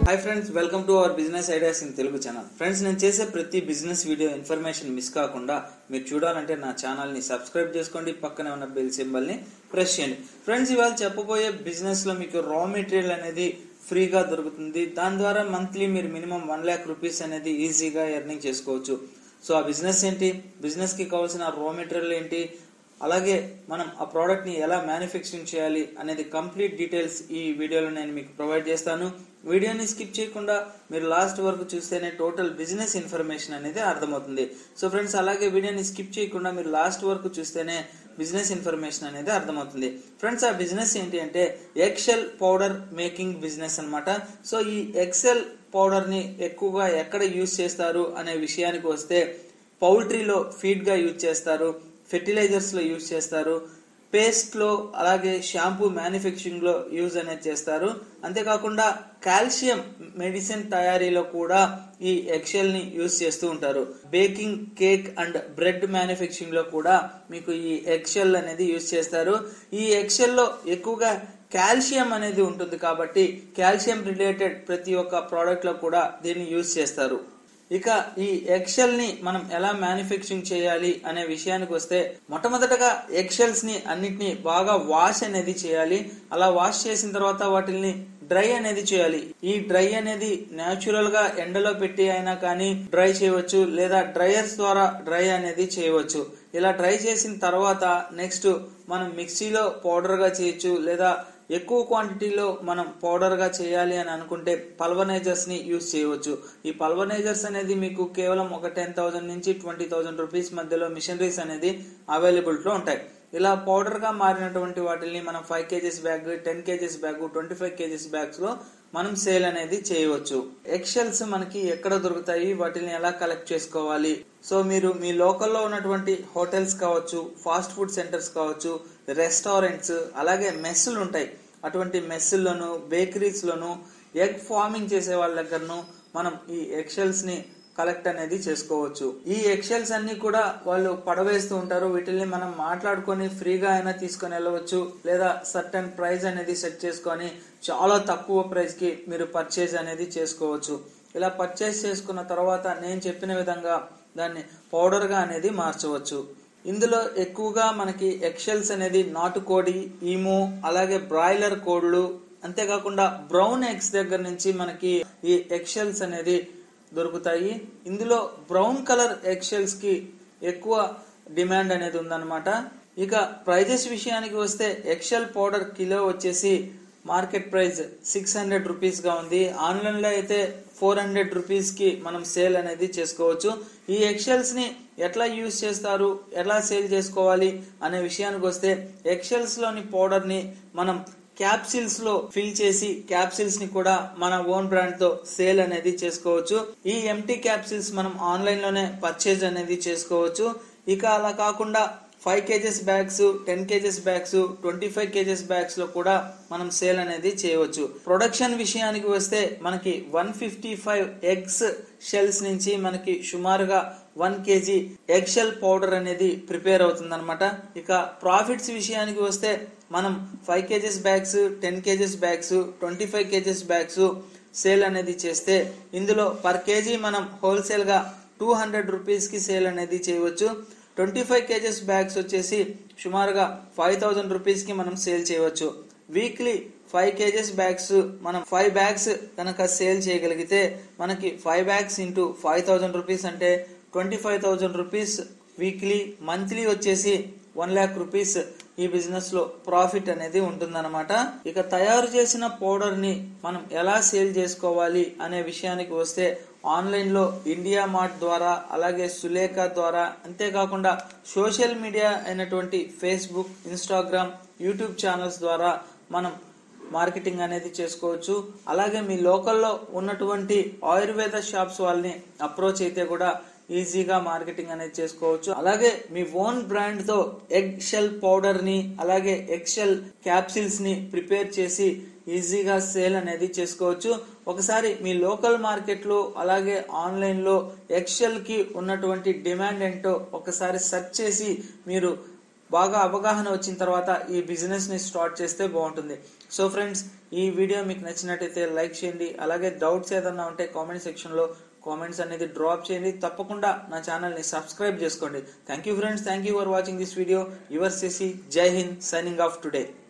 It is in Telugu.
hi friends welcome to our business ideas in Telugu channel friends నేను చేసే ప్రతి బిజినెస్ వీడియో ఇన్ఫర్మేషన్ మిస్ కాకుండా మీరు చూడాలంటే నా ఛానల్ని సబ్స్క్రైబ్ చేసుకోండి పక్కనే ఉన్న బెల్ సింబల్ని ప్రెస్ చేయండి ఫ్రెండ్స్ ఇవాళ చెప్పబోయే బిజినెస్లో మీకు రా మెటీరియల్ అనేది ఫ్రీగా దొరుకుతుంది దాని ద్వారా మంత్లీ మీరు మినిమం వన్ ల్యాక్ రూపీస్ అనేది ఈజీగా ఎర్నింగ్ చేసుకోవచ్చు సో ఆ బిజినెస్ ఏంటి బిజినెస్కి కావాల్సిన రా మెటీరియల్ ఏంటి అలాగే మనం ఆ ప్రోడక్ట్ని ఎలా మ్యానుఫ్యాక్చరింగ్ చేయాలి అనేది కంప్లీట్ డీటెయిల్స్ ఈ వీడియోలో నేను మీకు ప్రొవైడ్ చేస్తాను వీడియోని స్కిప్ చేయకుండా మీరు లాస్ట్ వరకు చూస్తేనే టోటల్ బిజినెస్ ఇన్ఫర్మేషన్ అనేది అర్థమవుతుంది సో ఫ్రెండ్స్ అలాగే వీడియోని స్కిప్ చేయకుండా మీరు లాస్ట్ వరకు చూస్తేనే బిజినెస్ ఇన్ఫర్మేషన్ అనేది అర్థమవుతుంది ఫ్రెండ్స్ ఆ బిజినెస్ ఏంటి అంటే ఎక్సెల్ పౌడర్ మేకింగ్ బిజినెస్ అన్నమాట సో ఈ ఎక్సెల్ పౌడర్ని ఎక్కువగా ఎక్కడ యూజ్ చేస్తారు అనే విషయానికి వస్తే పౌల్ట్రీలో ఫీడ్గా యూజ్ చేస్తారు ఫెర్టిలైజర్స్లో యూజ్ చేస్తారు పేస్ట్లో అలాగే షాంపూ మ్యానుఫ్యాక్చరింగ్లో యూజ్ అనేది చేస్తారు అంతేకాకుండా కాల్షియం మెడిసిన్ తయారీలో కూడా ఈ ఎక్సెల్ని యూజ్ చేస్తూ ఉంటారు బేకింగ్ కేక్ అండ్ బ్రెడ్ మ్యానుఫ్యాక్చరింగ్లో కూడా మీకు ఈ ఎక్సెల్ అనేది యూజ్ చేస్తారు ఈ ఎక్సెల్లో ఎక్కువగా కాల్షియం అనేది ఉంటుంది కాబట్టి కాల్షియం రిలేటెడ్ ప్రతి ఒక్క ప్రోడక్ట్లో కూడా దీన్ని యూజ్ చేస్తారు ఇక ఈ ఎక్షల్ ని మనం ఎలా మ్యానుఫ్యాక్చరింగ్ చేయాలి అనే విషయానికి వస్తే మొట్టమొదటగా ఎక్షల్స్ ని అన్నిటిని బాగా వాష్ అనేది చేయాలి అలా వాష్ చేసిన తర్వాత వాటిని డ్రై అనేది చేయాలి ఈ డ్రై అనేది న్యాచురల్ గా ఎండలో పెట్టి అయినా కానీ డ్రై చేయవచ్చు లేదా డ్రైయర్స్ ద్వారా డ్రై అనేది చేయవచ్చు ఇలా డ్రై చేసిన తర్వాత నెక్స్ట్ మనం మిక్సీలో పౌడర్ గా చేయొచ్చు లేదా ఎక్కువ క్వాంటిటీలో మనం పౌడర్ గా చేయాలి అని అనుకుంటే పల్వనైజర్స్ ని యూజ్ చేయవచ్చు ఈ పల్వనైజర్స్ అనేది మీకు కేవలం ఒక టెన్ థౌసండ్ నుంచి ట్వంటీ థౌసండ్ రూపీస్ మధ్యలో మిషనరీస్ అనేది అవైలబిలిటీలో ఉంటాయి ఇలా పౌడర్ గా మారినటువంటి వాటిని మనం five KGs bag ten KGs bag twenty five KGs bags లో మనం సేల్ అనేది చేయవచ్చు ఎక్షల్స్ మనకి ఎక్కడ దొరుకుతాయి వాటిని ఎలా కలెక్ట్ చేసుకోవాలి సో మీరు మీ లోకల్లో ఉన్నటువంటి హోటల్స్ కావచ్చు ఫాస్ట్ ఫుడ్ సెంటర్స్ కావచ్చు రెస్టారెంట్స్ అలాగే మెస్సులు ఉంటాయి అటువంటి మెస్సుల్లోను బేకరీస్లోను ఎగ్ ఫార్మింగ్ చేసే వాళ్ళ దగ్గరను మనం ఈ ఎక్షల్స్ ని కలెక్ట్ అనేది చేసుకోవచ్చు ఈ ఎక్షల్స్ అన్ని కూడా వాళ్ళు పడవేస్తూ ఉంటారు వీటిని మనం మాట్లాడుకొని ఫ్రీగా అయినా తీసుకొని వెళ్ళవచ్చు లేదా సర్టన్ ప్రైస్ అనేది సెట్ చేసుకొని చాలా తక్కువ ప్రైస్ కి మీరు పర్చేజ్ అనేది చేసుకోవచ్చు ఇలా పర్చేస్ చేసుకున్న తర్వాత నేను చెప్పిన విధంగా దాన్ని పౌడర్ గా అనేది మార్చవచ్చు ఇందులో ఎక్కువగా మనకి ఎక్షల్స్ అనేది నాటుకోడి ఈము అలాగే బ్రాయిలర్ కోళ్లు అంతేకాకుండా బ్రౌన్ ఎగ్స్ దగ్గర నుంచి మనకి ఈ ఎక్షల్స్ అనేది దొరుకుతాయి ఇందులో బ్రౌన్ కలర్ ఎక్షల్స్ కి ఎక్కువ డిమాండ్ అనేది ఉందన్నమాట ఇక ప్రైజెస్ విషయానికి వస్తే ఎక్షల్ పౌడర్ కిలో వచ్చేసి market price six hundred rupees గా ఉంది ఆన్లైన్ లో అయితే ఫోర్ హండ్రెడ్ రూపీస్ కి మనం సేల్ అనేది చేసుకోవచ్చు ఈ ఎక్షల్స్ ని ఎట్లా యూజ్ చేస్తారు ఎలా సేల్ చేసుకోవాలి అనే విషయానికి వస్తే ఎక్షల్స్ లోని పౌడర్ ని మనం క్యాప్సిల్స్ లో ఫిల్ చేసి క్యాప్సిల్స్ ని కూడా మన ఓన్ బ్రాండ్ తో సేల్ అనేది చేసుకోవచ్చు ఈ ఎంటీ క్యాప్సిల్స్ మనం ఆన్లైన్ లోనే పర్చేజ్ అనేది చేసుకోవచ్చు ఇక అలా కాకుండా five KGs bags ten KGs bags twenty five KGs bags లో కూడా మనం సేల్ అనేది చేయవచ్చు ప్రొడక్షన్ విషయానికి వస్తే మనకి one fifty five eggs shells నుంచి మనకి సుమారుగా one KG egg shell powder అనేది ప్రిపేర్ అవుతుంది అనమాట ఇక ప్రాఫిట్స్ విషయానికి వస్తే మనం five KGs bags ten KGs bags twenty five KGs bags sale అనేది చేస్తే ఇందులో పర్ కేజీ మనం హోల్సేల్ గా టూ హండ్రెడ్ రూపీస్ కి సేల్ అనేది చేయవచ్చు ట్వంటీ ఫైవ్ కేజెస్ బ్యాగ్స్ వచ్చేసి సుమారుగా ఫైవ్ థౌజండ్ రూపీస్ కి మనం సేల్ చేయవచ్చు వీక్లీ ఫైవ్ కేజెస్ బ్యాగ్స్ మనం ఫైవ్ బ్యాగ్స్ కనుక సేల్ చేయగలిగితే మనకి five bags into five thousand rupees అంటే twenty five thousand rupees weekly monthly వచ్చేసి వన్ ల్యాక్ రూపీస్ ఈ బిజినెస్ లో ప్రాఫిట్ అనేది ఉంటుందన్నమాట ఇక తయారు చేసిన పౌడర్ ని మనం ఎలా సేల్ చేసుకోవాలి అనే విషయానికి వస్తే ఆన్లైన్ లో ఇండియా మార్ట్ ద్వారా అలాగే సులేఖ ద్వారా అంతేకాకుండా సోషల్ మీడియా అయినటువంటి ఫేస్బుక్ ఇన్స్టాగ్రామ్ యూట్యూబ్ ఛానల్స్ ద్వారా మనం మార్కెటింగ్ అనేది చేసుకోవచ్చు అలాగే మీ లోకల్లో ఉన్నటువంటి ఆయుర్వేద షాప్స్ వాళ్ళని అప్రోచ్ అయితే కూడా ఈజీగా మార్కెటింగ్ అనేది చేసుకోవచ్చు అలాగే మీ ఓన్ బ్రాండ్ తో ఎగ్ షెల్ పౌడర్ ని అలాగే ఎగ్ షెల్ క్యాప్సిల్స్ ని ప్రిపేర్ చేసి ఈజీగా సేల్ అనేది చేసుకోవచ్చు ఒకసారి మీ లోకల్ మార్కెట్ లో అలాగే ఆన్లైన్ లో ఎక్సెల్ కి ఉన్నటువంటి డిమాండ్ ఏంటో ఒకసారి సెర్చ్ చేసి మీరు బాగా అవగాహన వచ్చిన తర్వాత ఈ బిజినెస్ ని స్టార్ట్ చేస్తే బాగుంటుంది సో ఫ్రెండ్స్ ఈ వీడియో మీకు నచ్చినట్టయితే లైక్ చేయండి అలాగే డౌట్స్ ఏదన్నా ఉంటే కామెంట్ సెక్షన్ లో కామెంట్స్ అనేది డ్రాప్ చేయండి తప్పకుండా నా ఛానల్ ని సబ్స్క్రైబ్ చేసుకోండి thank you friends thank you for watching this video your CC Jai Hind signing off today